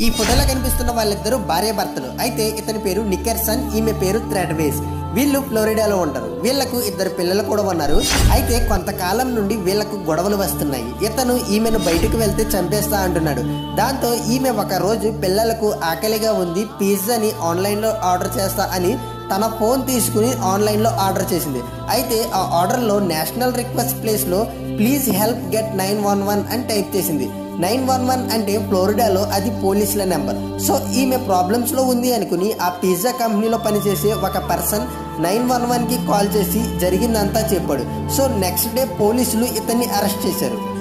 ఈ ఫోటోలో కనిపిస్తున్న వాళ్ళిద్దరూ భార్య భర్తలు అయితే ఇతని పేరు నిక్కర్సన్ ఈమె పేరు థ్రెడ్వేస్ వీళ్ళు ఫ్లోరిడాలో ఉంటారు వీళ్లకు ఇద్దరు పిల్లలు కూడా ఉన్నారు అయితే కొంతకాలం నుండి వీళ్లకు గొడవలు వస్తున్నాయి ఇతను ఈమెను బయటకు వెళ్తే చంపేస్తా అంటున్నాడు దాంతో ఈమె ఒక రోజు పిల్లలకు ఆకలిగా ఉంది పిజ్జాని ఆన్లైన్లో ఆర్డర్ చేస్తా అని తన ఫోన్ తీసుకుని ఆన్లైన్లో ఆర్డర్ చేసింది అయితే ఆ ఆర్డర్లో నేషనల్ రిక్వెస్ట్ ప్లేస్లో please help get nine one one అని టైప్ చేసింది నైన్ వన్ వన్ అంటే ఫ్లోరిడాలో అది పోలీసుల నెంబర్ సో ఈమె ప్రాబ్లమ్స్లో ఉంది అనుకుని ఆ పిజ్జా కంపెనీలో పనిచేసే ఒక పర్సన్ నైన్ వన్ వన్కి కాల్ చేసి జరిగిందంతా చెప్పాడు సో నెక్స్ట్ డే పోలీసులు ఇతన్ని అరెస్ట్ చేశారు